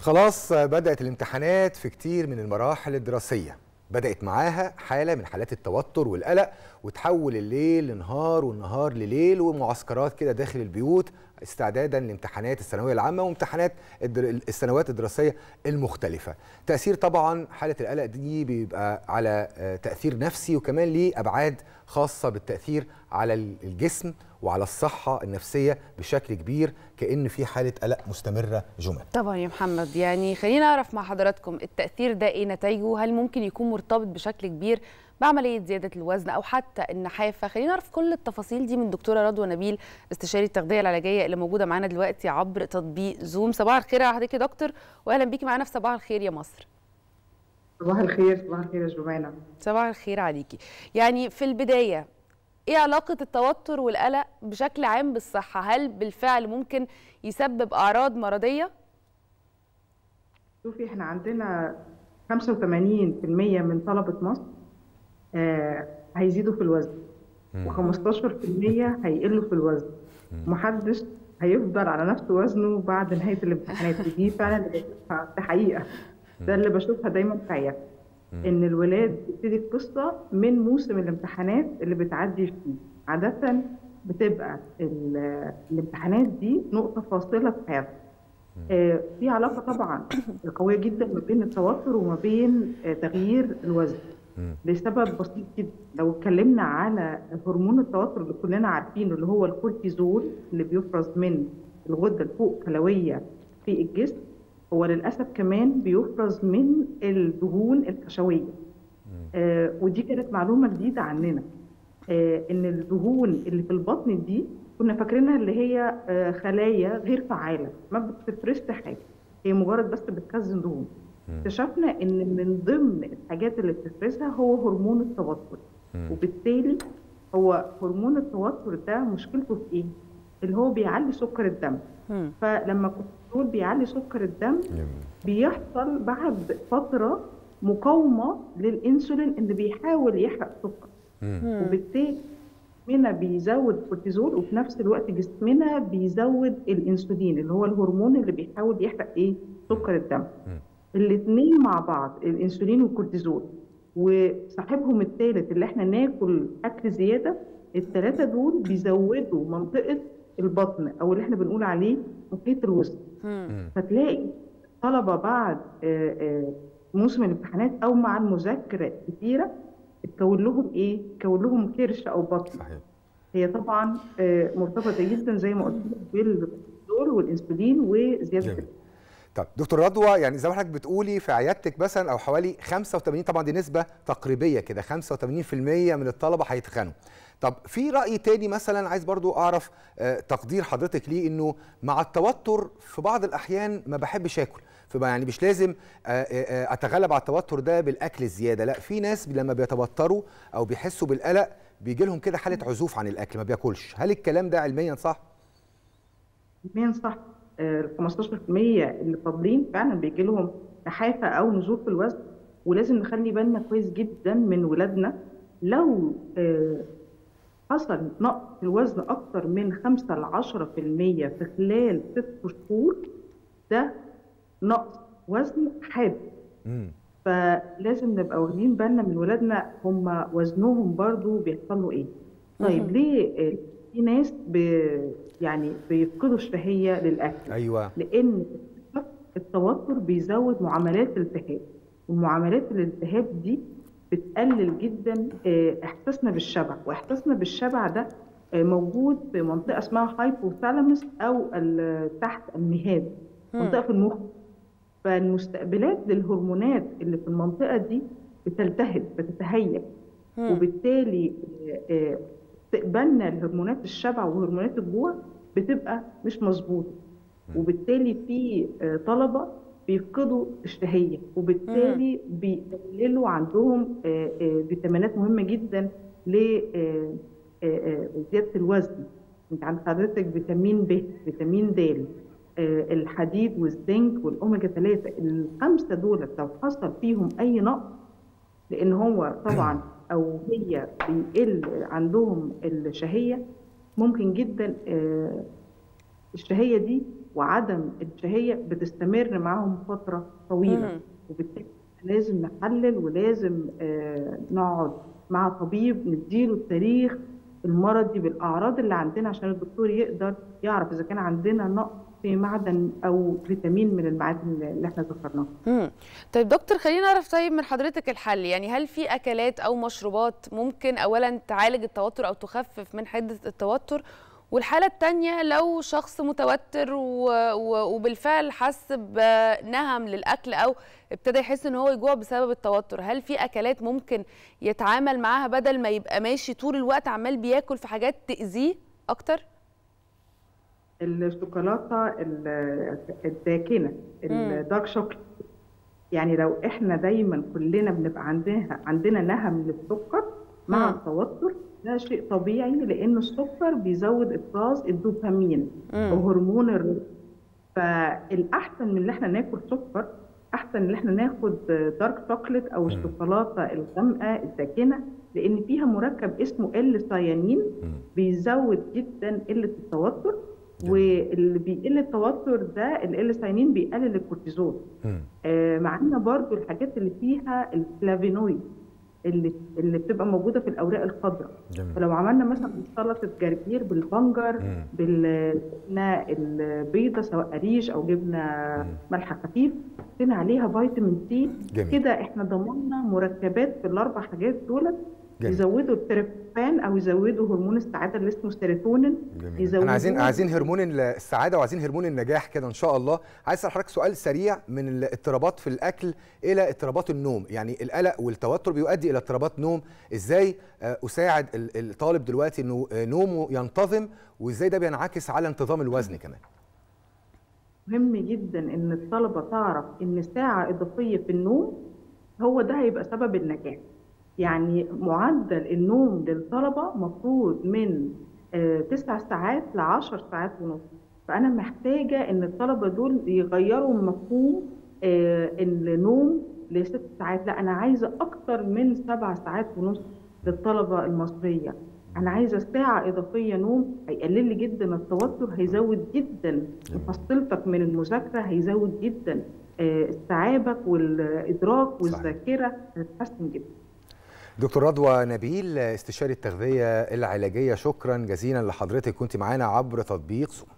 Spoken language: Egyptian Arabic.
خلاص بدأت الامتحانات في كتير من المراحل الدراسية بدأت معاها حالة من حالات التوتر والقلق وتحول الليل لنهار والنهار لليل ومعسكرات كده داخل البيوت استعدادا لامتحانات الثانوية العامة وامتحانات الدر- السنوات الدراسية المختلفة تأثير طبعا حالة القلق دي بيبقى على آه، تأثير نفسي وكمان ليه أبعاد خاصة بالتأثير على الجسم وعلى الصحة النفسية بشكل كبير كأن في حالة قلق مستمرة جمل طبعا يا محمد يعني خلينا نعرف مع حضراتكم التأثير ده ايه نتائجه هل ممكن يكون مرتبط بشكل كبير بعملية زيادة الوزن أو حتى النحافة خلينا نعرف كل التفاصيل دي من دكتورة رضوى نبيل استشاري التغذية العلاجية اللي موجودة معانا دلوقتي عبر تطبيق زوم صباح الخير على حضرتك يا دكتور وأهلا بيكي معانا في صباح الخير يا مصر صباح الخير صباح الخير يا جمانة صباح الخير عليكي يعني في البداية ايه علاقة التوتر والقلق بشكل عام بالصحة هل بالفعل ممكن يسبب أعراض مرضية؟ شوفي احنا عندنا 85% من طلبة مصر آه هيزيدوا في الوزن و15% هيقلوا في الوزن محدش هيفضل على نفس وزنه بعد نهاية الامتحانات دي فعلا اللي بشوفها ده حقيقة ده اللي بشوفها دايما في عيادتي ان الولاد بتبتدي القصه من موسم الامتحانات اللي بتعدي فيه عاده بتبقى ال- الامتحانات دي نقطه فاصله في حياتهم آه، في علاقه طبعا قويه جدا ما بين التوتر وما بين آه، تغيير الوزن لسبب بسيط جدا لو اتكلمنا على هرمون التوتر اللي كلنا عارفينه اللي هو الكورتيزول اللي بيفرز من الغده الفوق كلويه في الجسم هو للاسف كمان بيفرز من الدهون الحشويه آه ودي كانت معلومه جديده عننا آه ان الدهون اللي في البطن دي كنا فاكرينها اللي هي آه خلايا غير فعاله ما بتفرزش حاجه هي مجرد بس بتخزن دهون اكتشفنا ان من ضمن الحاجات اللي بتفرزها هو هرمون التوتر وبالتالي هو هرمون التوتر ده مشكلته في ايه؟ اللي هو بيعلي سكر الدم مم. فلما الكورتيزول بيعلي سكر الدم بيحصل بعد فترة مقاومة للإنسولين اللي بيحاول يحرق سكر وبالتالي جسمنا بيزود كورتيزول وفي نفس الوقت جسمنا بيزود الانسولين اللي هو الهرمون اللي بيحاول يحرق ايه سكر الدم الاثنين مع بعض الانسولين والكورتيزول وصاحبهم الثالث اللي احنا ناكل اكل زياده الثلاثه دول بيزودوا منطقه البطن او اللي احنا بنقول عليه محيط الوسط فتلاقي الطلبه بعد آه، آه، موسم الامتحانات او مع المذاكره كتيره اتكون لهم ايه؟ اتكون لهم كرش او بطن صحيح هي طبعا آه، مرتبطه جدا زي ما قلت لك بالكورتيزول والانسولين وزياده جميل. طب دكتور رضوى يعني زي ما حضرتك بتقولي في عيادتك مثلا او حوالي 85 طبعا دي نسبه تقريبيه كده 85% من الطلبه هيتخانوا طب في راي تاني مثلا عايز برضو اعرف آه، تقدير حضرتك ليه انه مع التوتر في بعض الاحيان ما بحبش اكل فبقى يعني مش لازم آه، آه، آه، اتغلب على التوتر ده بالاكل الزياده لا في ناس لما بيتوتروا او بيحسوا بالقلق بيجي لهم كده حاله عزوف عن الاكل ما بياكلش هل الكلام ده علميا صح علميا صح آه، ال 15% اللي فاضلين فعلا بيجي لهم نحافه او نزول في الوزن ولازم نخلي بالنا كويس جدا من ولادنا لو آه، حصل نقص في الوزن اكتر من 5 ل 10% في خلال 6 شهور ده نقص وزن حاد امم فلازم نبقى واخدين بالنا من ولادنا هم وزنهم برضو بيحصل له ايه طيب ليه آه، في ناس ب... يعني بيفقدوا الشهيه للاكل ايوه لان التوتر بيزود معاملات الالتهاب ومعاملات الالتهاب دي بتقلل جدا آه، احساسنا بالشبع واحساسنا بالشبع ده آه، موجود في منطقه اسمها هايبوثالاموس او ال- تحت النهاد منطقه في المخ فالمستقبلات للهرمونات اللي في المنطقه دي بتلتهب بتتهيأ وبالتالي آه، آه، استقبالنا لهرمونات الشبع وهرمونات الجوع بتبقى مش مظبوطه وبالتالي في آه، طلبه بيفقدوا الشهيه وبالتالي بيقللوا عندهم آه، آه، فيتامينات مهمه جدا لزياده الوزن انت عند حضرتك فيتامين ب فيتامين د آه، الحديد والزنك والاوميجا 3 الخمسه دول لو حصل فيهم اي نقص لان هو طبعا او هي بيقل عندهم الشهيه ممكن جدا آه، الشهيه دي وعدم الشهيه بتستمر معاهم فتره طويله مم. وبالتالي لازم نحلل ولازم آه، نقعد مع طبيب نديله التاريخ المرضي بالاعراض اللي عندنا عشان الدكتور يقدر يعرف اذا كان عندنا نقص في معدن او فيتامين من المعادن اللي احنا ذكرناها مم. طيب دكتور خلينا نعرف طيب من حضرتك الحل يعني هل في اكلات او مشروبات ممكن اولا تعالج التوتر او تخفف من حده التوتر والحاله الثانيه لو شخص متوتر و... و... وبالفعل حس بنهم للاكل او ابتدى يحس ان هو يجوع بسبب التوتر هل في اكلات ممكن يتعامل معاها بدل ما يبقى ماشي طول الوقت عمال بياكل في حاجات تاذيه اكتر الشوكولاته ال- الداكنه الدارك شوكليت يعني لو احنا دايما كلنا بنبقى عندنا عندنا نهم للسكر مع مم. التوتر ده شيء طبيعي لان السكر بيزود افراز الدوبامين مم. وهرمون الرضا فالاحسن من ان احنا ناكل سكر احسن ان احنا ناخد دارك شوكليت او الشوكولاته الغامقه الداكنه لان فيها مركب اسمه ال سيانين بيزود جدا قله التوتر واللي بيقل التوتر ده ال سيانين بيقلل الكورتيزول مم. آه، معانا برضو الحاجات اللي فيها الفلافينويد اللي اللي بتبقى موجوده في الاوراق الخضراء جميل. فلو عملنا مثلا سلطه جرجير بالبنجر مم. بالجبنه البيضه سواء قريش او جبنه ملح خفيف حطينا عليها فيتامين سي جميل. كده احنا ضمننا مركبات في الاربع حاجات دولت جميل. يزودوا التريبتوفان او يزودوا هرمون السعاده اللي اسمه سيروتونين جميل احنا عايزين عايزين هرمون السعاده وعايزين هرمون النجاح كده ان شاء الله عايز اسال حضرتك سؤال سريع من الاضطرابات في الاكل الى اضطرابات النوم يعني القلق والتوتر بيؤدي الى اضطرابات نوم ازاي آه، اساعد ال- الطالب دلوقتي انه آه، نومه ينتظم وازاي ده بينعكس على انتظام الوزن كمان مهم جدا ان الطلبه تعرف ان ساعه اضافيه في النوم هو ده هيبقى سبب النجاح يعني معدل النوم للطلبه مفروض من آه، تسع ساعات ل 10 ساعات ونص فانا محتاجه ان الطلبه دول يغيروا مفهوم آه، النوم لست ساعات لا انا عايزه اكتر من سبع ساعات ونص للطلبه المصريه انا عايزه ساعه اضافيه نوم هيقلل لي جدا التوتر هيزود جدا محصلتك من المذاكره هيزود جدا آه، استيعابك والادراك والذاكره هتتحسن جدا دكتور رضوى نبيل استشاري التغذيه العلاجيه شكرا جزيلا لحضرتك كنت معانا عبر تطبيق زوم